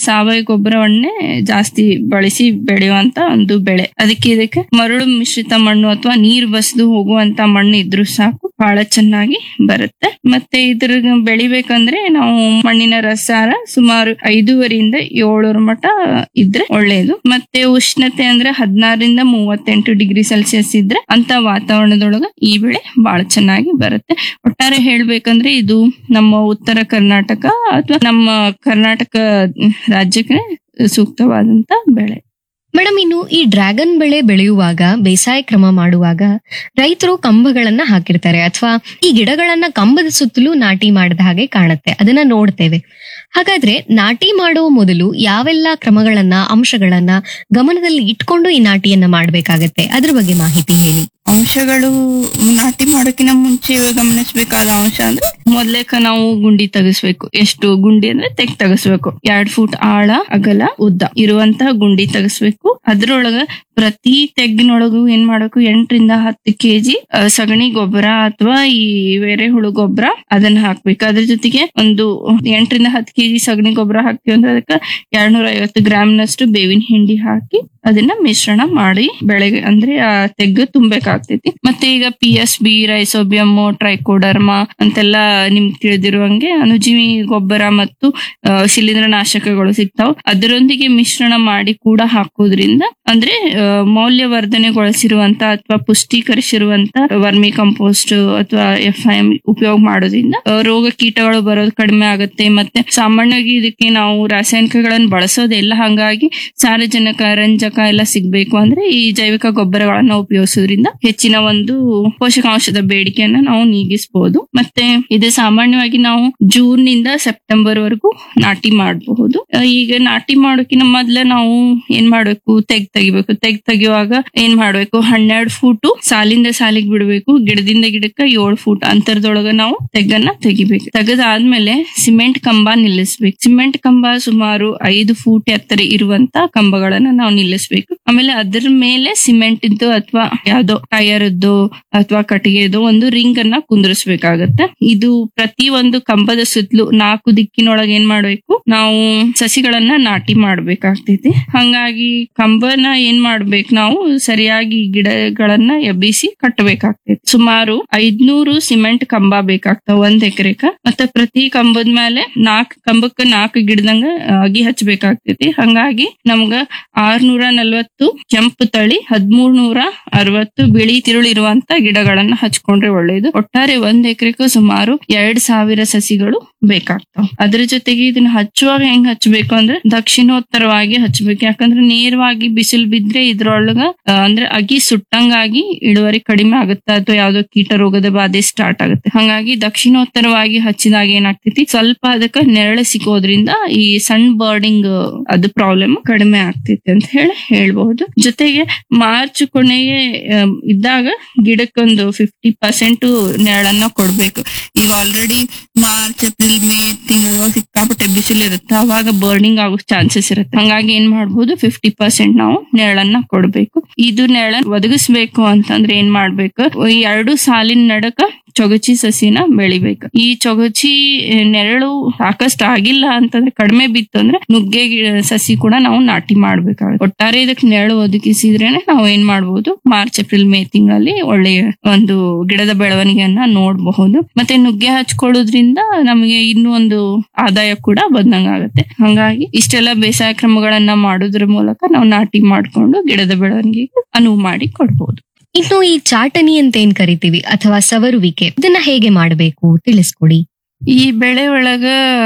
ಸಾವಯವ ಗೊಬ್ಬರವನ್ನೇ ಜಾಸ್ತಿ ಬಳಸಿ ಬೆಳೆಯುವಂತ ಒಂದು ಬೆಳೆ ಅದಕ್ಕೆ ಇದಕ್ಕೆ ಮರಳು ಮಿಶ್ರಿತ ಮಣ್ಣು ಅಥವಾ ನೀರು ಬಸ್ದು ಹೋಗುವಂತ ಮಣ್ಣು ಇದ್ರೂ ಸಾಕು ಬಹಳ ಚೆನ್ನಾಗಿ ಬರುತ್ತೆ ಮತ್ತೆ ಇದ್ರ ಬೆಳಿಬೇಕಂದ್ರೆ ನಾವು ಮಣ್ಣಿನ ರಸಾರ ಸುಮಾರು ಐದೂವರೆಯಿಂದ ಏಳರ ಮಟ ಇದ್ರೆ ಒಳ್ಳೆಯದು ಮತ್ತೆ ಉಷ್ಣತೆ ಅಂದ್ರೆ ಹದಿನಾರರಿಂದ ಮೂವತ್ತೆಂಟು ಡಿಗ್ರಿ ಸೆಲ್ಸಿಯಸ್ ಇದ್ರೆ ಅಂತ ವಾತಾವರಣದೊಳಗ ಈ ಬೆಳೆ ಬಹಳ ಚೆನ್ನಾಗಿ ಬರುತ್ತೆ ಒಟ್ಟಾರೆ ಹೇಳ್ಬೇಕಂದ್ರೆ ಇದು ನಮ್ಮ ಉತ್ತರ ಕರ್ನಾಟಕ ಅಥವಾ ನಮ್ಮ ಕರ್ನಾಟಕ ರಾಜ್ಯಕ್ಕೆ ಸೂಕ್ತವಾದಂತ ಬೆಳೆ ಮೇಡಮ್ ಇನ್ನು ಈ ಡ್ರ್ಯಾಗನ್ ಬೆಳೆ ಬೆಳೆಯುವಾಗ ಬೇಸಾಯ ಕ್ರಮ ಮಾಡುವಾಗ ರೈತರು ಕಂಬಗಳನ್ನ ಹಾಕಿರ್ತಾರೆ ಅಥವಾ ಈ ಗಿಡಗಳನ್ನ ಕಂಬದ ಸುತ್ತಲೂ ನಾಟಿ ಮಾಡಿದ ಹಾಗೆ ಕಾಣುತ್ತೆ ಅದನ್ನ ನೋಡ್ತೇವೆ ಹಾಗಾದ್ರೆ ನಾಟಿ ಮಾಡುವ ಮೊದಲು ಯಾವೆಲ್ಲ ಕ್ರಮಗಳನ್ನ ಅಂಶಗಳನ್ನ ಗಮನದಲ್ಲಿ ಇಟ್ಕೊಂಡು ಈ ನಾಟಿಯನ್ನ ಮಾಡ್ಬೇಕಾಗತ್ತೆ ಅದ್ರ ಬಗ್ಗೆ ಮಾಹಿತಿ ಹೇಳಿ ಅಂಶಗಳು ನಾಟಿ ಮಾಡೋಕಿನ ಮುಂಚೆ ಗಮನಿಸಬೇಕಾದ ಅಂಶ ಅಂದ್ರೆ ಮೊದ್ಲೇಕ ನಾವು ಗುಂಡಿ ತೆಗಿಸ್ಬೇಕು ಎಷ್ಟು ಗುಂಡಿ ಅಂದ್ರೆ ತೆಗ್ ತೆಗಿಸ್ಬೇಕು ಎರಡ್ ಫೂಟ್ ಆಳ ಅಗಲ ಉದ್ದ ಇರುವಂತಹ ಗುಂಡಿ ತೆಗಿಸ್ಬೇಕು ಅದ್ರೊಳಗ ಪ್ರತಿ ತೆಗ್ಗಿನೊಳಗು ಏನ್ ಮಾಡಬೇಕು ಎಂಟರಿಂದ ಹತ್ತು ಕೆಜಿ ಸಗಣಿ ಗೊಬ್ಬರ ಅಥವಾ ಈ ಎರೆಹುಳು ಗೊಬ್ಬರ ಅದನ್ನ ಹಾಕ್ಬೇಕು ಅದ್ರ ಜೊತೆಗೆ ಒಂದು ಎಂಟರಿಂದ ಹತ್ತು ಕೆಜಿ ಸಗಣಿ ಗೊಬ್ಬರ ಹಾಕ್ತಿವಿ ಅಂದ್ರೆ ಅದಕ್ಕೆ ಎರಡ್ನೂರ ಐವತ್ತು ಗ್ರಾಮ್ನಷ್ಟು ಬೇವಿನ ಹಿಂಡಿ ಹಾಕಿ ಅದನ್ನ ಮಿಶ್ರಣ ಮಾಡಿ ಬೆಳೆಗೆ ಅಂದ್ರೆ ಆ ತೆಗ್ಗು ತುಂಬಬೇಕಾಗ್ತೈತಿ ಮತ್ತೆ ಈಗ P S B rhizobium trichoderma ಅಂತೆಲ್ಲ ನಿಮ್ಗೆ ತಿಳಿದಿರುವಂಗೆ ಅನುಜೀವಿ ಗೊಬ್ಬರ ಮತ್ತು ಆ, ಶಿಲೀಂಧ್ರನಾಶಕಗಳು ಸಿಗ್ತಾವ್ ಅದರೊಂದಿಗೆ ಮಿಶ್ರಣ ಮಾಡಿ ಕೂಡ ಹಾಕೋದ್ರಿಂದ ಅಂದ್ರೆ ಆ, ಮೌಲ್ಯವರ್ಧನೆಗೊಳಿಸಿರುವಂತ ಅಥವಾ ಪುಷ್ಟೀಕರಿಸಿರುವಂತ ವರ್ಮಿ ಕಂಪೋಸ್ಟ್ ಅಥವಾ ಎಫ್ ಐ ಎಂ ಉಪಯೋಗ ಮಾಡೋದ್ರಿಂದ ಆ, ರೋಗ ಕೀಟಗಳು ಬರೋದು ಕಡಿಮೆ ಆಗುತ್ತೆ ಮತ್ತೆ ಸಾಮಾನ್ಯವಾಗಿ ಇದಕ್ಕೆ ನಾವು ರಾಸಾಯನಿಕಗಳನ್ನು ಬಳಸೋದಿಲ್ಲ ಹಂಗಾಗಿ ಸಾರಜನಕ ರಂಜಕ ಎಲ್ಲ ಸಿಗ್ಬೇಕು ಅಂದ್ರೆ ಈ ಜೈವಿಕ ಗೊಬ್ಬರಗಳನ್ನ ಉಪಯೋಗಿಸೋದ್ರಿಂದ ಹೆಚ್ಚಿನ ಒಂದು ಪೋಷಕಾಂಶದ ಬೇಡಿಕೆಯನ್ನ ನಾವು ನೀಗಿಸಬಹುದು ಮತ್ತೆ ಇದು ಸಾಮಾನ್ಯವಾಗಿ ನಾವು ಜೂನ್ ನಿಂದ ಸೆಪ್ಟೆಂಬರ್ ವರೆಗೂ ನಾಟಿ ಮಾಡಬಹುದು ಈಗ ನಾಟಿ ಮಾಡೋಕಿನ ಮೊದ್ಲ ನಾವು ಏನ್ ಮಾಡ್ಬೇಕು ತೆಗ್ ತೆಗಿಬೇಕು ತೆಗ್ ತೆಗಿಯುವಾಗ ಏನ್ ಮಾಡ್ಬೇಕು ಹನ್ನೆರಡು ಫೂಟು ಸಾಲಿಂದ ಸಾಲಿಗೆ ಬಿಡ್ಬೇಕು ಗಿಡದಿಂದ ಗಿಡಕ್ಕ ಏಳು ಫೂಟ್ ಅಂತರದೊಳಗ ನಾವು ತೆಗ್ಗನ್ನ ತೆಗಿಬೇಕು ತೆಗೆದಾದ್ಮೇಲೆ ಸಿಮೆಂಟ್ ಕಂಬ ನಿಲ್ಲಿಸ್ಬೇಕು ಸಿಮೆಂಟ್ ಕಂಬ ಸುಮಾರು ಐದು ಫೂಟ್ ಎತ್ತರ ಇರುವಂತ ಕಂಬಗಳನ್ನ ನಾವು ನಿಲ್ಲಿಸ್ಬೇಕು ಆಮೇಲೆ ಅದ್ರ ಮೇಲೆ ಸಿಮೆಂಟ್ ಇದ್ದು ಅಥವಾ ಯಾವ್ದೋ ಟೈರ್ ಇದ್ದು ಅಥವಾ ಕಟ್ಟಿಗೆದು ಒಂದು ರಿಂಗ್ ಅನ್ನ ಕುಂದ್ರಿಸ್ಬೇಕಾಗತ್ತೆ ಇದು ಪ್ರತಿ ಒಂದು ಕಂಬದ ಸುತ್ತಲೂ ನಾಲ್ಕು ದಿಕ್ಕಿನೊಳಗೆ ಏನ್ ಮಾಡ್ಬೇಕು ನಾವು ಸಸಿಗಳನ್ನ ನಾಟಿ ಮಾಡ್ಬೇಕಾಗ್ತೈತಿ ಹಂಗಾಗಿ ಕಂಬನ ಏನ್ ಮಾಡ್ಬೇಕು ನಾವು ಸರಿಯಾಗಿ ಗಿಡಗಳನ್ನ ಎಬ್ಬಿಸಿ ಕಟ್ಟಬೇಕಾಗ್ತೈತಿ ಸುಮಾರು ಐದ್ನೂರು ಸಿಮೆಂಟ್ ಕಂಬ ಬೇಕಾಗ್ತಾವ ಒಂದ್ ಎಕರೆಕ ಮತ್ತೆ ಪ್ರತಿ ಕಂಬದ ಮೇಲೆ ನಾಲ್ಕು ಕಂಬಕ್ಕ ನಾಲ್ಕು ಗಿಡದಂಗ ಅಗಿ ಹಚ್ಬೇಕಾಗ್ತೈತಿ ಹಂಗಾಗಿ ನಮ್ಗ ಆರ್ನೂರ ನಲ್ವತ್ತು ಕೆಂಪು ತಳಿ ಹದ್ಮೂರ್ ನೂರ ಅರವತ್ತು ಬಿಳಿ ತಿರುಳಿರುವಂತ ಗಿಡಗಳನ್ನ ಹಚ್ಕೊಂಡ್ರೆ ಒಳ್ಳೇದು ಒಟ್ಟಾರೆ ಒಂದ್ ಎಕರೆಗೂ ಸುಮಾರು ಎರಡ್ ಸಾವಿರ ಸಸಿಗಳು ಬೇಕಾಗ್ತಾವ ಅದ್ರ ಜೊತೆಗೆ ಇದನ್ನ ಹಚ್ಚುವಾಗ ಹೆಂಗ್ ಹಚ್ಬೇಕು ಅಂದ್ರೆ ದಕ್ಷಿಣೋತ್ತರವಾಗಿ ಹಚ್ಬೇಕು ಯಾಕಂದ್ರೆ ನೇರವಾಗಿ ಬಿಸಿಲು ಬಿದ್ರೆ ಇದ್ರೊಳಗ ಆ, ಅಂದ್ರೆ ಅಗಿ ಸುಟ್ಟಂಗಾಗಿ ಇಳುವರಿ ಕಡಿಮೆ ಆಗುತ್ತೆ ಅಥವಾ ಯಾವ್ದೋ ಕೀಟ ರೋಗದ ಬಾಧೆ ಸ್ಟಾರ್ಟ್ ಆಗುತ್ತೆ ಹಂಗಾಗಿ ದಕ್ಷಿಣೋತ್ತರವಾಗಿ ಹಚ್ಚಿದಾಗ ಏನಾಗ್ತೈತಿ ಸ್ವಲ್ಪ ಅದಕ್ಕ ನೆರಳು ಸಿಗೋದ್ರಿಂದ ಈ ಸನ್ ಬರ್ಡಿಂಗ್ ಅದು ಪ್ರಾಬ್ಲಮ್ ಕಡಿಮೆ ಆಗ್ತೈತಿ ಅಂತ ಹೇಳಿ ಹೇಳ್ಬಹುದು ಜೊತೆಗೆ ಮಾರ್ಚ್ ಕೊನೆಗೆ ಆಮ್, ಇದ್ದಾಗ ಗಿಡಕ್ಕೊಂದು ಫಿಫ್ಟಿ ಪರ್ಸೆಂಟ್ ನೆರಳನ್ನ ಕೊಡ್ಬೇಕು ಈಗ ಆಲ್ರೆಡಿ ಮಾರ್ಚ್ ಏಪ್ರಿಲ್ ಮೇ ತಿಂಗಳು ಸಿಕ್ಕಾಪಟ್ಟೆ ಬಿಸಿಲು ಇರುತ್ತೆ ಅವಾಗ ಬರ್ನಿಂಗ್ ಆಗೋ ಚಾನ್ಸಸ್ ಇರುತ್ತೆ ಹಂಗಾಗಿ ಏನ್ ಮಾಡ್ಬೋದು ಫಿಫ್ಟಿ ಪರ್ಸೆಂಟ್ ನಾವು ನೆರಳನ್ನ ಕೊಡ್ಬೇಕು ಇದು ನೆರಳನ್ನ ಒದಗಿಸ್ಬೇಕು ಅಂತಂದ್ರೆ ಏನ್ ಮಾಡ್ಬೇಕು ಈ ಎರಡು ಸಾಲಿನ ನಡಕ ಚೊಗಚಿ ಸಸಿನ ಬೆಳಿಬೇಕು ಈ ಚೊಗಚಿ ಆ, ನೆರಳು ಸಾಕಷ್ಟು ಆಗಿಲ್ಲ ಅಂತಂದ್ರೆ ಕಡಿಮೆ ಬಿತ್ತು ಅಂದ್ರೆ ನುಗ್ಗೆ ಗಿಡ ಸಸಿ ಕೂಡ ನಾವು ನಾಟಿ ಮಾಡ್ಬೇಕಾಗುತ್ತೆ ಒಟ್ಟಾರೆ ಇದಕ್ಕೆ ನೆರಳು ಒದಗಿಸಿದ್ರೇನೆ ನಾವು ಏನ್ ಮಾಡ್ಬೋದು ಮಾರ್ಚ್ ಏಪ್ರಿಲ್ ಮೇ ತಿಂಗಳಲ್ಲಿ ಒಳ್ಳೆಯ ಒಂದು ಗಿಡದ ಬೆಳವಣಿಗೆಯನ್ನ ನೋಡಬಹುದು ಮತ್ತೆ ನುಗ್ಗೆ ಹಚ್ಕೊಳ್ಳೋದ್ರಿಂದ ನಮಗೆ ಇನ್ನೂ ಒಂದು ಆದಾಯ ಕೂಡ ಬಂದಂಗಾಗತ್ತೆ ಹಂಗಾಗಿ ಇಷ್ಟೆಲ್ಲ ಬೇಸಾಯ ಕ್ರಮಗಳನ್ನ ಮಾಡೋದ್ರ ಮೂಲಕ ನಾವು ನಾಟಿ ಮಾಡ್ಕೊಂಡು ಗಿಡದ ಬೆಳವಣಿಗೆಗೆ ಅನುವು ಮಾಡಿ ಕೊಡ್ಬೋದು ಇನ್ನು ಈ ಚಾಟನಿ ಅಂತ ಏನ್ ಕರಿತೀವಿ ಅಥವಾ ಸವರುವಿಕೆ ಇದನ್ನ ಹೇಗೆ ಮಾಡಬೇಕು ತಿಳಿಸ್ಕೊಡಿ ಈ ಬೆಳೆ ಒಳಗ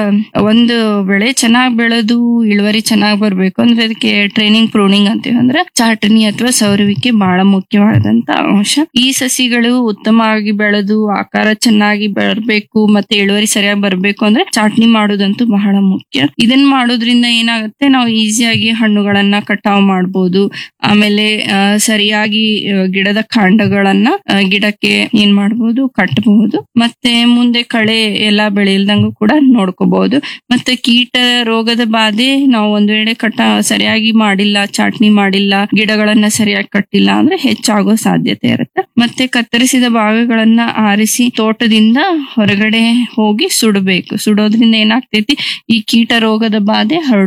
ಒಂದು ಬೆಳೆ ಚೆನ್ನಾಗ್ ಬೆಳೆದು ಇಳುವರಿ ಚೆನ್ನಾಗ್ ಬರ್ಬೇಕು ಅಂದ್ರೆ ಅದಕ್ಕೆ ಟ್ರೈನಿಂಗ್ ಪ್ರೂನಿಂಗ್ ಅಂತೀವಿ ಅಂದ್ರೆ ಚಾಟನಿ ಅಥವಾ ಸೌರುವಿಕೆ ಬಹಳ ಮುಖ್ಯವಾದಂತ ಅಂಶ ಈ ಸಸಿಗಳು ಉತ್ತಮವಾಗಿ ಬೆಳೆದು ಆಕಾರ ಚೆನ್ನಾಗಿ ಬೆಳಬೇಕು ಮತ್ತೆ ಇಳುವರಿ ಸರಿಯಾಗಿ ಬರ್ಬೇಕು ಅಂದ್ರೆ ಚಾಟ್ನಿ ಮಾಡೋದಂತೂ ಬಹಳ ಮುಖ್ಯ ಇದನ್ನ ಮಾಡೋದ್ರಿಂದ ಏನಾಗುತ್ತೆ ನಾವು ಈಸಿಯಾಗಿ ಹಣ್ಣುಗಳನ್ನ ಕಟಾವ್ ಮಾಡ್ಬೋದು ಆಮೇಲೆ ಆ, ಸರಿಯಾಗಿ ಆ, ಗಿಡದ ಕಾಂಡಗಳನ್ನ ಆ, ಗಿಡಕ್ಕೆ ಏನ್ ಮಾಡ್ಬೋದು ಕಟ್ಟಬಹುದು ಮತ್ತೆ ಮುಂದೆ ಕಳೆ ಎಲ್ಲಾ ಬೆಳೆಯಲ್ದಂಗೂ ಕೂಡ ನೋಡ್ಕೋಬಹುದು ಮತ್ತೆ ಕೀಟ ರೋಗದ ಬಾಧೆ ನಾವು ಒಂದ್ ವೇಳೆ ಕಟ್ಟ ಸರಿಯಾಗಿ ಮಾಡಿಲ್ಲ ಚಾಟ್ನಿ ಮಾಡಿಲ್ಲ ಗಿಡಗಳನ್ನ ಸರಿಯಾಗಿ ಕಟ್ಟಿಲ್ಲ ಅಂದ್ರೆ ಹೆಚ್ಚಾಗೋ ಸಾಧ್ಯತೆ ಇರುತ್ತೆ ಮತ್ತೆ ಕತ್ತರಿಸಿದ ಭಾಗಗಳನ್ನ ಆರಿಸಿ ತೋಟದಿಂದ ಹೊರಗಡೆ ಹೋಗಿ ಸುಡಬೇಕು ಸುಡೋದ್ರಿಂದ ಏನಾಗ್ತೈತಿ ಈ ಕೀಟ ರೋಗದ ಬಾಧೆ ಹರಡುವುದು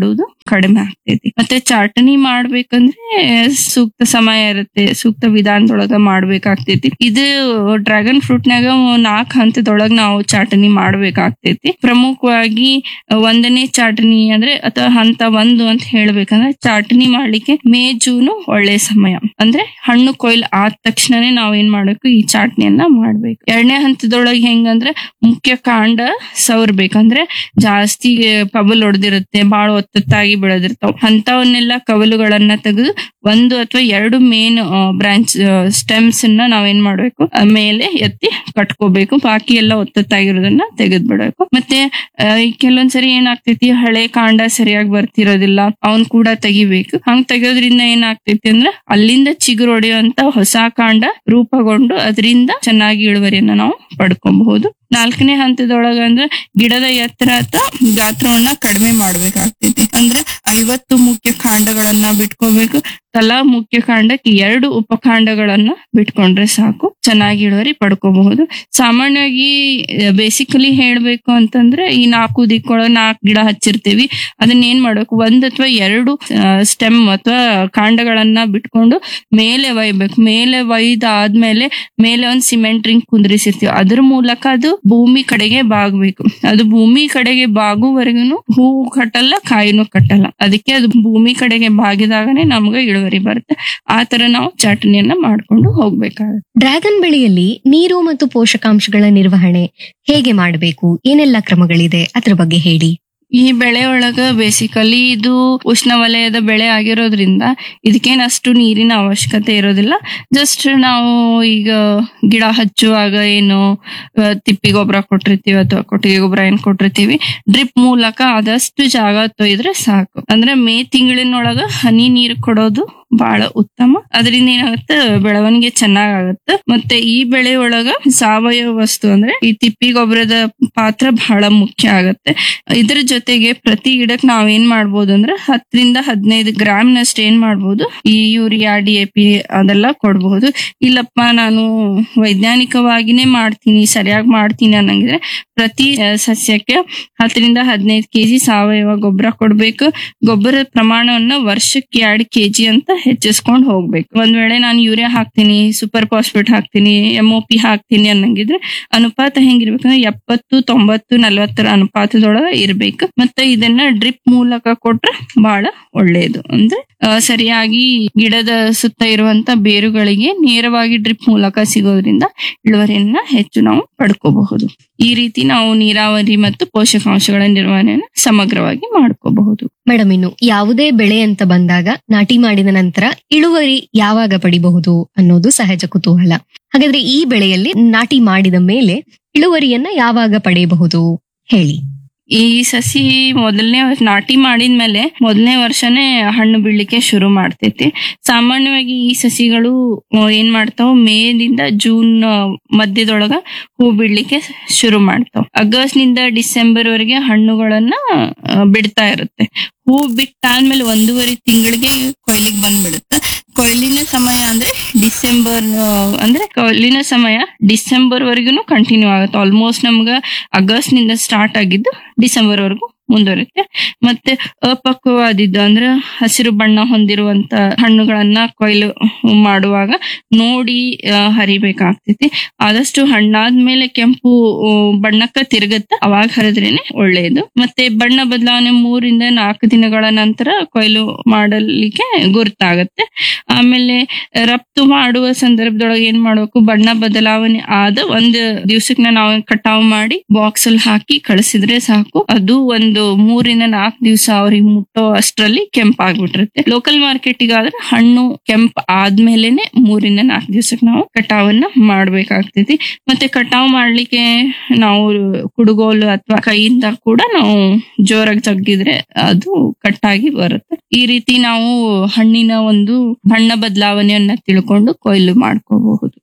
ಕಡಿಮೆ ಆಗ್ತೈತಿ ಮತ್ತೆ ಚಾಟನಿ ಮಾಡ್ಬೇಕಂದ್ರೆ ಸೂಕ್ತ ಸಮಯ ಇರುತ್ತೆ ಸೂಕ್ತ ವಿಧಾನದೊಳಗ ಮಾಡ್ಬೇಕಾಗ್ತೈತಿ ಇದು ಡ್ರ್ಯಾಗನ್ ಫ್ರೂಟ್ನಾಗ ನಾಲ್ಕು ಹಂತದೊಳಗ ನಾವು ಚಾಟನಿ ಮಾಡ್ಬೇಕಾಗ್ತೈತಿ ಪ್ರಮುಖವಾಗಿ ಒಂದನೇ ಚಾಟನಿ ಅಂದ್ರೆ ಅಥವಾ ಹಂತ ಒಂದು ಅಂತ ಹೇಳ್ಬೇಕಂದ್ರೆ ಚಾಟನಿ ಮಾಡ್ಲಿಕ್ಕೆ ಮೇ ಜೂನು ಒಳ್ಳೆ ಸಮಯ ಅಂದ್ರೆ ಹಣ್ಣು ಕೊಯ್ಲು ಆದ ತಕ್ಷಣನೇ ನಾವ್ ಏನ್ ಮಾಡ್ಬೇಕು ಈ ಚಾಟ್ನಿಯನ್ನ ಮಾಡ್ಬೇಕು ಎರಡನೇ ಹಂತದೊಳಗೆ ಹೆಂಗಂದ್ರೆ ಮುಖ್ಯ ಕಾಂಡ ಸವರ್ಬೇಕಂದ್ರೆ ಜಾಸ್ತಿ ಪಬಲ್ ಹೊಡೆದಿರುತ್ತೆ ಬಾಳ ಒತ್ತತ್ತಾಗಿ ಬೆಳೆದಿರ್ತಾವ ಅಂತವನ್ನೆಲ್ಲ ಕವಲುಗಳನ್ನ ತೆಗೆದು ಒಂದು ಅಥವಾ ಎರಡು ಮೇನ್ ಬ್ರಾಂಚ್ ಸ್ಟೆಮ್ಸ್ ಅನ್ನ ನಾವೇನ್ ಮಾಡ್ಬೇಕು ಆ ಮೇಲೆ ಎತ್ತಿ ಕಟ್ಕೋಬೇಕು ಬಾಕಿ ಎಲ್ಲ ಒತ್ತತ್ತಾಗಿರೋದನ್ನ ತೆಗೆದ್ ಬಿಡ್ಬೇಕು ಮತ್ತೆ ಆ, ಈ ಕೆಲವೊಂದ್ಸರಿ ಏನಾಗ್ತೈತಿ ಹಳೆ ಕಾಂಡ ಸರಿಯಾಗಿ ಬರ್ತಿರೋದಿಲ್ಲ ಅವನ್ ಕೂಡ ತೆಗಿಬೇಕು ಹಂಗ್ ತೆಗೋದ್ರಿಂದ ಏನಾಗ್ತೈತಿ ಅಂದ್ರೆ ಅಲ್ಲಿಂದ ಚಿಗುರು ಹೊಡೆಯುವಂತ ಹೊಸ ಕಾಂಡ ರೂಪುಗೊಂಡು ಅದರಿಂದ ಚೆನ್ನಾಗಿ ಇಳುವರಿಯನ್ನ ನಾವು ಪಡ್ಕೊಬಹುದು ನಾಲ್ಕನೇ ಹಂತದೊಳಗ ಅಂದ್ರೆ ಗಿಡದ ಎತ್ತರ ಅಥವಾ ಗಾತ್ರವನ್ನ ಕಡಿಮೆ ಮಾಡ್ಬೇಕಾಗ್ತೈತಿ ಅಂದ್ರೆ ಐವತ್ತು ಮುಖ್ಯ ಕಾಂಡಗಳನ್ನ ಬಿಟ್ಕೋಬೇಕು ತಲಾ ಮುಖ್ಯ ಕಾಂಡಕ್ಕೆ ಎರಡು ಉಪಕಾಂಡಗಳನ್ನ ಬಿಟ್ಕೊಂಡ್ರೆ ಸಾಕು ಚೆನ್ನಾಗಿ ಇಳುವರಿ ಪಡ್ಕೋಬಹುದು ಸಾಮಾನ್ಯವಾಗಿ ಬೇಸಿಕಲಿ ಹೇಳ್ಬೇಕು ಅಂತಂದ್ರೆ ಈ ನಾಲ್ಕು ದಿಕ್ಕೊಳ ನಾಲ್ಕು ಗಿಡ ಹಚ್ಚಿರ್ತೀವಿ ಅದನ್ನ ಏನ್ ಮಾಡ್ಬೇಕು ಒಂದ್ ಅಥವಾ ಎರಡು ಸ್ಟೆಮ್ ಅಥವಾ ಕಾಂಡಗಳನ್ನ ಬಿಟ್ಕೊಂಡು ಮೇಲೆ ಒಯ್ಬೇಕು ಮೇಲೆ ಒಯ್ದ ಆದ್ಮೇಲೆ ಮೇಲೆ ಒಂದ್ ಸಿಮೆಂಟ್ ರಿಂಗ್ ಕುಂದ್ರಿಸಿರ್ತೀವಿ ಅದ್ರ ಮೂಲಕ ಅದು ಭೂಮಿ ಕಡೆಗೆ ಬಾಗ್ಬೇಕು ಅದು ಭೂಮಿ ಕಡೆಗೆ ಬಾಗುವರೆಗೂ ಹೂವು ಕಟ್ಟಲ್ಲ ಕಾಯಿನೂ ಕಟ್ಟಲ್ಲ ಅದಕ್ಕೆ ಅದು ಭೂಮಿ ಕಡೆಗೆ ಬಾಗಿದಾಗನೇ ನಮ್ಗೆ ಇಳುವರಿ ಬರುತ್ತೆ ಆ ತರ ನಾವು ಚಟನಿಯನ್ನ ಮಾಡ್ಕೊಂಡು ಹೋಗ್ಬೇಕಾಗುತ್ತೆ ಡ್ರ್ಯಾಗನ್ ಬೆಳೆಯಲ್ಲಿ ನೀರು ಮತ್ತು ಪೋಷಕಾಂಶಗಳ ನಿರ್ವಹಣೆ ಹೇಗೆ ಮಾಡಬೇಕು ಏನೆಲ್ಲ ಕ್ರಮಗಳಿದೆ ಅದ್ರ ಬಗ್ಗೆ ಹೇಳಿ ಈ ಬೆಳೆ ಒಳಗ ಬೇಸಿಕಲಿ ಇದು ಉಷ್ಣವಲಯದ ಬೆಳೆ ಆಗಿರೋದ್ರಿಂದ ಇದಕ್ಕೇನ್ ಅಷ್ಟು ನೀರಿನ ಅವಶ್ಯಕತೆ ಇರೋದಿಲ್ಲ ಜಸ್ಟ್ ನಾವು ಈಗ ಗಿಡ ಹಚ್ಚುವಾಗ ಏನು ಆ, ತಿಪ್ಪಿ ಗೊಬ್ಬರ ಕೊಟ್ಟಿರ್ತೀವಿ ಅಥವಾ ಕೊಟ್ಟಿಗೆ ಗೊಬ್ಬರ ಏನ್ ಕೊಟ್ಟಿರ್ತೀವಿ ಡ್ರಿಪ್ ಮೂಲಕ ಆದಷ್ಟು ಜಾಗ ತೊಯ್ದ್ರೆ ಸಾಕು ಅಂದ್ರೆ ಮೇ ತಿಂಗಳಿನೊಳಗ ಹನಿ ನೀರು ಕೊಡೋದು ಬಹಳ ಉತ್ತಮ ಅದರಿಂದ ಏನಾಗುತ್ತೆ ಬೆಳವಣಿಗೆ ಚೆನ್ನಾಗಾಗುತ್ತೆ ಮತ್ತೆ ಈ ಬೆಳೆ ಒಳಗ ಸಾವಯವ ವಸ್ತು ಅಂದ್ರೆ ಈ ತಿಪ್ಪಿ ಗೊಬ್ಬರದ ಪಾತ್ರ ಬಹಳ ಮುಖ್ಯ ಆಗತ್ತೆ ಇದ್ರ ಜೊತೆಗೆ ಪ್ರತಿ ಗಿಡಕ್ಕೆ ನಾವೇನ್ ಮಾಡ್ಬೋದು ಅಂದ್ರೆ ಹತ್ತರಿಂದ ಹದಿನೈದು ಗ್ರಾಮ್ ನಷ್ಟು ಏನ್ ಮಾಡ್ಬೋದು ಈ ಯೂರಿಯಾ ಡಿ ಎ ಪಿ ಅದೆಲ್ಲ ಕೊಡ್ಬಹುದು ಇಲ್ಲಪ್ಪ ನಾನು ವೈಜ್ಞಾನಿಕವಾಗಿನೇ ಮಾಡ್ತೀನಿ ಸರಿಯಾಗಿ ಮಾಡ್ತೀನಿ ಅನ್ನಂಗಿದ್ರೆ ಪ್ರತಿ ಆ, ಸಸ್ಯಕ್ಕೆ ಹತ್ತರಿಂದ ಹದಿನೈದು ಕೆಜಿ ಸಾವಯವ ಗೊಬ್ಬರ ಕೊಡ್ಬೇಕು ಗೊಬ್ಬರದ ಪ್ರಮಾಣವನ್ನ ವರ್ಷಕ್ಕೆ ಎರಡು ಕೆಜಿ ಅಂತ ಹೆಚ್ಚಿಸ್ಕೊಂಡು ಹೋಗ್ಬೇಕು ಒಂದ್ ವೇಳೆ ನಾನು ಯೂರಿಯಾ ಹಾಕ್ತೀನಿ ಸೂಪರ್ ಫಾಸ್ಫೇಟ್ ಹಾಕ್ತೀನಿ ಎಂ ಒ ಪಿ ಹಾಕ್ತೀನಿ ಅನ್ನಂಗಿದ್ರೆ ಅನುಪಾತ ಹೆಂಗಿರ್ಬೇಕಂದ್ರೆ ಎಪ್ಪತ್ತು ತೊಂಬತ್ತು ನಲವತ್ತರ ಅನುಪಾತದೊಳಗ ಇರ್ಬೇಕು ಮತ್ತೆ ಇದನ್ನ ಡ್ರಿಪ್ ಮೂಲಕ ಕೊಟ್ರೆ ಬಹಳ ಒಳ್ಳೆಯದು ಅಂದ್ರೆ ಆ, ಸರಿಯಾಗಿ ಗಿಡದ ಸುತ್ತ ಇರುವಂತ ಬೇರುಗಳಿಗೆ ನೇರವಾಗಿ ಡ್ರಿಪ್ ಮೂಲಕ ಸಿಗೋದ್ರಿಂದ ಇಳುವರಿಯನ್ನ ಹೆಚ್ಚು ನಾವು ಪಡ್ಕೋಬಹುದು ಈ ರೀತಿ ನಾವು ನೀರಾವರಿ ಮತ್ತು ಪೋಷಕಾಂಶಗಳ ನಿರ್ವಹಣೆಯನ್ನು ಸಮಗ್ರವಾಗಿ ಮಾಡ್ಕೋಬಹುದು ಮೇಡಮ್ ಇನ್ನು ಯಾವುದೇ ಬೆಳೆ ಅಂತ ಬಂದಾಗ ನಾಟಿ ಮಾಡಿದ ನಂತರ ಇಳುವರಿ ಯಾವಾಗ ಪಡಿಬಹುದು ಅನ್ನೋದು ಸಹಜ ಕುತೂಹಲ ಹಾಗಾದ್ರೆ ಈ ಬೆಳೆಯಲ್ಲಿ ನಾಟಿ ಮಾಡಿದ ಮೇಲೆ ಇಳುವರಿಯನ್ನ ಯಾವಾಗ ಪಡೆಯಬಹುದು ಹೇಳಿ ಈ ಸಸಿ ಮೊದಲನೇ ನಾಟಿ ಮಾಡಿದ್ಮೇಲೆ ಮೊದಲನೇ ವರ್ಷನೇ ಹಣ್ಣು ಬೀಳ್ಲಿಕ್ಕೆ ಶುರು ಮಾಡ್ತೈತಿ ಸಾಮಾನ್ಯವಾಗಿ ಈ ಸಸಿಗಳು ಆ, ಏನ್ ಮಾಡ್ತಾವ ಮೇದಿಂದ ಜೂನ್ ಆ, ಮಧ್ಯದೊಳಗ ಹೂ ಬಿಡ್ಲಿಕ್ಕೆ ಶುರು ಮಾಡ್ತಾವ ಆಗಸ್ಟ್ ನಿಂದ ಡಿಸೆಂಬರ್ ವರೆಗೆ ಹಣ್ಣುಗಳನ್ನ ಆ, ಬಿಡ್ತಾ ಇರುತ್ತೆ ಹೂ ಬಿಟ್ಟಾದ್ಮೇಲೆ ಒಂದೂವರೆ ತಿಂಗಳಿಗೆ ಕೊಯ್ಲಿಗೆ ಬಂದ್ಬಿಡುತ್ತೆ ಕೊಯ್ಲಿನ ಸಮಯ ಅಂದ್ರೆ ಡಿಸೆಂಬರ್ ಆ, ಅಂದ್ರೆ ಕೊಯ್ಲಿನ ಸಮಯ ಡಿಸೆಂಬರ್ ವರೆಗೂ ಕಂಟಿನ್ಯೂ ಆಗುತ್ತೆ ಆಲ್ಮೋಸ್ಟ್ ನಮ್ಗ ಆಗಸ್ಟ್ ನಿಂದ ಸ್ಟಾರ್ಟ್ ಆಗಿದ್ದು ಡಿಸೆಂಬರ್ ವರೆಗೂ ಮುಂದುವರುತ್ತೆ ಮತ್ತೆ ಅಪಕ್ವವಾದಿದ್ದು ಅಂದ್ರೆ ಹಸಿರು ಬಣ್ಣ ಹೊಂದಿರುವಂತ ಹಣ್ಣುಗಳನ್ನ ಕೊಯ್ಲು ಮಾಡುವಾಗ ನೋಡಿ ಆ, ಹರಿಬೇಕಾಗ್ತೈತಿ ಆದಷ್ಟು ಹಣ್ಣಾದ್ಮೇಲೆ ಕೆಂಪು ಆ, ಬಣ್ಣಕ್ಕ ತಿರುಗತ್ತೆ ಅವಾಗ ಹರಿದ್ರೇನೆ ಒಳ್ಳೆಯದು ಮತ್ತೆ ಬಣ್ಣ ಬದಲಾವಣೆ ಮೂರಿಂದ ನಾಲ್ಕು ದಿನಗಳ ನಂತರ ಕೊಯ್ಲು ಮಾಡಲಿಕ್ಕೆ ಗುರ್ತಾಗತ್ತೆ ಆಮೇಲೆ ರಫ್ತು ಮಾಡುವ ಸಂದರ್ಭದೊಳಗೆ ಏನ್ ಮಾಡ್ಬೇಕು ಬಣ್ಣ ಬದಲಾವಣೆ ಆದ ಒಂದು ದಿವ್ಸಕ್ಕೆ ನಾವು ಕಟಾವ್ ಮಾಡಿ ಬಾಕ್ಸ್ ಅಲ್ಲಿ ಹಾಕಿ ಕಳಿಸಿದ್ರೆ ಸಾಕು ಅದು ಒಂದು ಮೂರಿಂದ ನಾಲ್ಕು ದಿವಸ ಅವ್ರಿಗೆ ಮುಟ್ಟೋ ಅಷ್ಟರಲ್ಲಿ ಕೆಂಪಾಗ್ಬಿಟ್ಟಿರುತ್ತೆ ಲೋಕಲ್ ಮಾರ್ಕೆಟಿಗಾದ್ರೆ ಹಣ್ಣು ಕೆಂಪ್ ಆದ್ಮೇಲೆನೆ ಮೂರಿಂದ ನಾಲ್ಕು ದಿವ್ಸಕ್ಕೆ ನಾವು ಕಟಾವನ್ನ ಮಾಡ್ಬೇಕಾಗ್ತೈತಿ ಮತ್ತೆ ಕಟಾವ್ ಮಾಡ್ಲಿಕ್ಕೆ ನಾವು ಕುಡುಗೋಲು ಅಥವಾ ಕೈಯಿಂದ ಕೂಡ ನಾವು ಜೋರಾಗಿ ಜಗ್ಗಿದ್ರೆ ಅದು ಕಟ್ಟಾಗಿ ಬರುತ್ತೆ ಈ ರೀತಿ ನಾವು ಹಣ್ಣಿನ ಒಂದು ಬಣ್ಣ ಬದಲಾವಣೆಯನ್ನ ತಿಳ್ಕೊಂಡು ಕೊಯ್ಲು ಮಾಡ್ಕೋಬಹುದು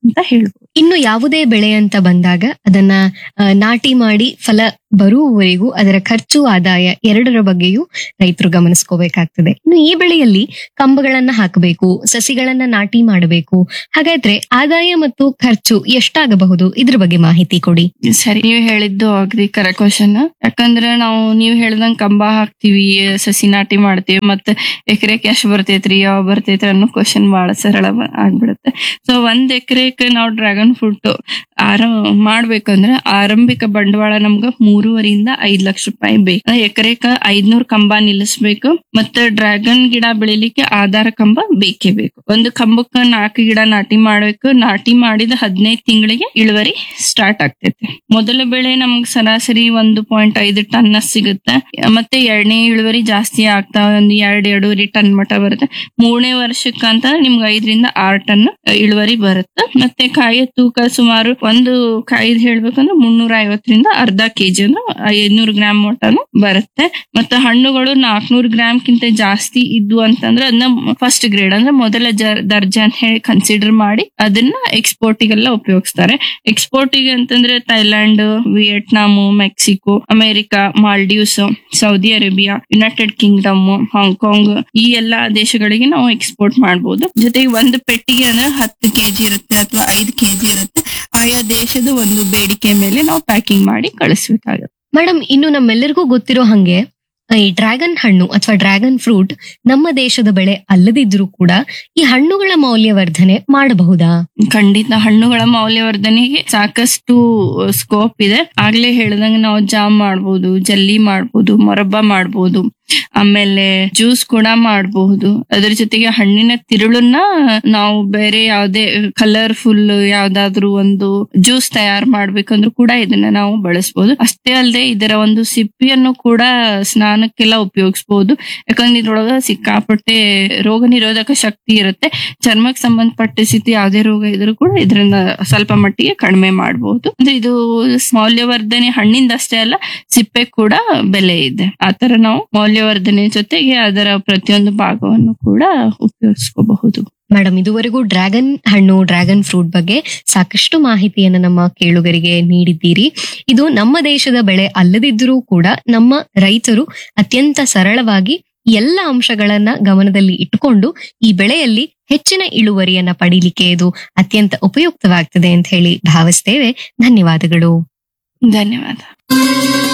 ಅಂತ ಹೇಳ್ಬೋದು ಇನ್ನು ಯಾವುದೇ ಬೆಳೆ ಅಂತ ಬಂದಾಗ ಅದನ್ನ ಆ, ನಾಟಿ ಮಾಡಿ ಫಲ ಬರುವವರೆಗೂ ಅದರ ಖರ್ಚು ಆದಾಯ ಎರಡರ ಬಗ್ಗೆಯೂ ರೈತರು ಗಮನಿಸ್ಕೋಬೇಕಾಗ್ತದೆ ಇನ್ನು ಈ ಬೆಳೆಯಲ್ಲಿ ಕಂಬಗಳನ್ನ ಹಾಕಬೇಕು ಸಸಿಗಳನ್ನ ನಾಟಿ ಮಾಡಬೇಕು ಹಾಗಾದ್ರೆ ಆದಾಯ ಮತ್ತು ಖರ್ಚು ಎಷ್ಟಾಗಬಹುದು ಇದ್ರ ಬಗ್ಗೆ ಮಾಹಿತಿ ಕೊಡಿ ಸರಿ ನೀವು ಹೇಳಿದ್ದು ಅಗ್ರಿ ಕರೆಕ್ಟ್ ಕ್ವಶನ್ ಯಾಕಂದ್ರೆ ನಾವು ನೀವು ಹೇಳ್ದಂಗ್ ಕಂಬ ಹಾಕ್ತಿವಿ ಸಸಿ ನಾಟಿ ಮಾಡ್ತೀವಿ ಮತ್ತೆ ಎಕರೆಕ್ ಎಷ್ಟ್ ಬರ್ತೈತ್ರಿ ಯಾವ ಬರ್ತೈತ್ರಿ ಅನ್ನೋ ಕ್ವಶನ್ ಬಹಳ ಸರಳ ಬ- ಆಗ್ಬಿಡುತ್ತೆ ಸೊ ಒಂದ್ ಎಕರೆಕ್ ನಾವು ಡ್ರ್ಯಾಗನ್ ಫ್ರೂಟ್ ಆರ ಮಾಡ್ಬೇಕಂದ್ರೆ ಆರಂಭಿಕ ಬಂಡವಾಳ ನಮ್ಗ ಮೂರುವರಿಂದ ಐದ್ ಲಕ್ಷ ರೂಪಾಯಿ ಬೇಕು ಎಕರೆಕ ಐದ್ನೂರ್ ಕಂಬ ನಿಲ್ಲಿಸ್ಬೇಕು ಮತ್ತೆ ಡ್ರ್ಯಾಗನ್ ಗಿಡ ಬೆಳಿಲಿಕ್ಕೆ ಆಧಾರ ಕಂಬ ಬೇಕೇ ಬೇಕು ಒಂದು ಕಂಬಕ್ಕ ನಾಲ್ಕು ಗಿಡ ನಾಟಿ ಮಾಡ್ಬೇಕು ನಾಟಿ ಮಾಡಿದ ಹದಿನೈದು ತಿಂಗಳಿಗೆ ಇಳುವರಿ ಸ್ಟಾರ್ಟ್ ಆಗ್ತೈತೆ ಮೊದಲ ಬೆಳೆ ನಮ್ಗ್ ಸರಾಸರಿ ಒಂದು ಪಾಯಿಂಟ್ ಐದು ಟನ್ ಸಿಗುತ್ತೆ ಮತ್ತೆ ಎರಡನೇ ಇಳುವರಿ ಜಾಸ್ತಿ ಆಗ್ತಾ ಒಂದು ಎರಡ್ ಎರಡೂವರೆ ಟನ್ ಮಟ ಬರುತ್ತೆ ಮೂರನೇ ವರ್ಷಕ್ಕಂತ ನಿಮ್ಗೆ ಐದರಿಂದ ಆರು ಟನ್ ಇಳುವರಿ ಬರುತ್ತೆ ಮತ್ತೆ ಕಾಯಿಯ ತೂಕ ಸುಮಾರು ಒಂದು ಕಾಯಿ ಹೇಳ್ಬೇಕಂದ್ರೆ ಮುನ್ನೂರ ಐವತ್ತರಿಂದ ಅರ್ಧ ಕೆಜಿ ಅಂದ್ರೆ ಐದ್ನೂರು ಗ್ರಾಮ್ ಮಟನು ಬರುತ್ತೆ ಮತ್ತೆ ಹಣ್ಣುಗಳು ನಾಲ್ಕನೂರು ಗ್ರಾಮ್ ಕಿಂತ ಜಾಸ್ತಿ ಇದ್ವು ಅಂತಂದ್ರೆ ಅದನ್ನ ಫಸ್ಟ್ ಗ್ರೇಡ್ ಅಂದ್ರೆ ಮೊದಲ ಜ- ದರ್ಜೆ ಅಂತ ಹೇಳಿ ಕನ್ಸಿಡರ್ ಮಾಡಿ ಅದನ್ನ ಎಕ್ಸ್ಪೋರ್ಟಿಗೆಲ್ಲ ಉಪಯೋಗಿಸ್ತಾರೆ ಎಕ್ಸ್ಪೋರ್ಟಿಗೆ ಅಂತಂದ್ರೆ Thailand Vietnam Mexico America Maldives Saudi Arabia United Kingdom Hong Kong ಈ ಎಲ್ಲಾ ದೇಶಗಳಿಗೆ ನಾವು ಎಕ್ಸ್ಪೋರ್ಟ್ ಮಾಡಬಹುದು ಜೊತೆಗೆ ಒಂದು ಪೆಟ್ಟಿಗೆ ಅಂದ್ರೆ ಹತ್ತು ಕೆಜಿ ಇರುತ್ತೆ ಅಥವಾ ಐದು ಕೆಜಿ ಇರುತ್ತೆ ಆಯಾ ದೇಶದ ಒಂದು ಬೇಡಿಕೆ ಮೇಲೆ ನಾವು ಪ್ಯಾಕಿಂಗ್ ಮಾಡಿ ಕಳಿಸ್ಬೇಕಾಗುತ್ತೆ ಮೇಡಮ್ ಇನ್ನು ನಮ್ಮೆಲ್ಲರಿಗೂ ಗೊತ್ತಿರೋ ಹಂಗೆ ಈ ಡ್ರ್ಯಾಗನ್ ಹಣ್ಣು ಅಥವಾ ಡ್ರ್ಯಾಗನ್ ಫ್ರೂಟ್ ನಮ್ಮ ದೇಶದ ಬೆಳೆ ಅಲ್ಲದಿದ್ರೂ ಕೂಡ ಈ ಹಣ್ಣುಗಳ ಮೌಲ್ಯವರ್ಧನೆ ಮಾಡಬಹುದಾ ಖಂಡಿತ ಹಣ್ಣುಗಳ ಮೌಲ್ಯವರ್ಧನೆಗೆ ಸಾಕಷ್ಟು ಸ್ಕೋಪ್ ಇದೆ ಆಗ್ಲೇ ಹೇಳ್ದಂಗೆ ನಾವು ಜಾಮ್ ಮಾಡ್ಬೋದು ಜಲ್ಲಿ ಮಾಡ್ಬೋದು ಮೊರಬ್ಬ ಮಾಡ್ಬೋದು ಆಮೇಲೆ ಜ್ಯೂಸ್ ಕೂಡ ಮಾಡಬಹುದು ಅದ್ರ ಜೊತೆಗೆ ಹಣ್ಣಿನ ತಿರುಳನ್ನ ನಾವು ಬೇರೆ ಯಾವ್ದೇ ಕಲರ್ಫುಲ್ ಯಾವ್ದಾದ್ರು ಒಂದು ಜ್ಯೂಸ್ ತಯಾರು ಮಾಡ್ಬೇಕಂದ್ರೂ ಕೂಡ ಇದನ್ನ ನಾವು ಬಳಸಬಹುದು ಅಷ್ಟೇ ಅಲ್ಲದೆ ಇದರ ಒಂದು ಸಿಪ್ಪಿಯನ್ನು ಕೂಡ ಸ್ನಾನಕ್ಕೆಲ್ಲ ಉಪಯೋಗಿಸಬಹುದು ಯಾಕಂದ್ರೆ ಇದ್ರೊಳಗ ಸಿಕ್ಕಾಪಟ್ಟೆ ರೋಗ ನಿರೋಧಕ ಶಕ್ತಿ ಇರುತ್ತೆ ಚರ್ಮಕ್ಕೆ ಸಂಬಂಧಪಟ್ಟ ಸ್ಥಿತಿ ಯಾವುದೇ ರೋಗ ಇದ್ರೂ ಕೂಡ ಇದರಿಂದ ಸ್ವಲ್ಪ ಮಟ್ಟಿಗೆ ಕಡಿಮೆ ಮಾಡಬಹುದು ಅಂದ್ರೆ ಇದು ಮೌಲ್ಯವರ್ಧನೆ ಹಣ್ಣಿಂದ ಅಷ್ಟೇ ಅಲ್ಲ ಸಿಪ್ಪೆ ಕೂಡ ಬೆಲೆ ಇದೆ ಆತರ ನಾವು ಮೌಲ್ಯವರ್ಧನೆ ಜೊತೆಗೆ ಅದರ ಪ್ರತಿಯೊಂದು ಭಾಗವನ್ನು ಕೂಡ ಉಪಯೋಗಿಸ್ಕೋಬಹುದು ಮೇಡಮ್ ಇದುವರೆಗೂ ಡ್ರ್ಯಾಗನ್ ಹಣ್ಣು ಡ್ರ್ಯಾಗನ್ ಫ್ರೂಟ್ ಬಗ್ಗೆ ಸಾಕಷ್ಟು ಮಾಹಿತಿಯನ್ನು ನಮ್ಮ ಕೇಳುಗರಿಗೆ ನೀಡಿದ್ದೀರಿ ಇದು ನಮ್ಮ ದೇಶದ ಬೆಳೆ ಅಲ್ಲದಿದ್ದರೂ ಕೂಡ ನಮ್ಮ ರೈತರು ಅತ್ಯಂತ ಸರಳವಾಗಿ ಎಲ್ಲ ಅಂಶಗಳನ್ನ ಗಮನದಲ್ಲಿ ಇಟ್ಟುಕೊಂಡು ಈ ಬೆಳೆಯಲ್ಲಿ ಹೆಚ್ಚಿನ ಇಳುವರಿಯನ್ನ ಪಡೀಲಿಕ್ಕೆ ಇದು ಅತ್ಯಂತ ಉಪಯುಕ್ತವಾಗ್ತದೆ ಅಂತ ಹೇಳಿ ಭಾವಿಸ್ತೇವೆ ಧನ್ಯವಾದಗಳು ಧನ್ಯವಾದ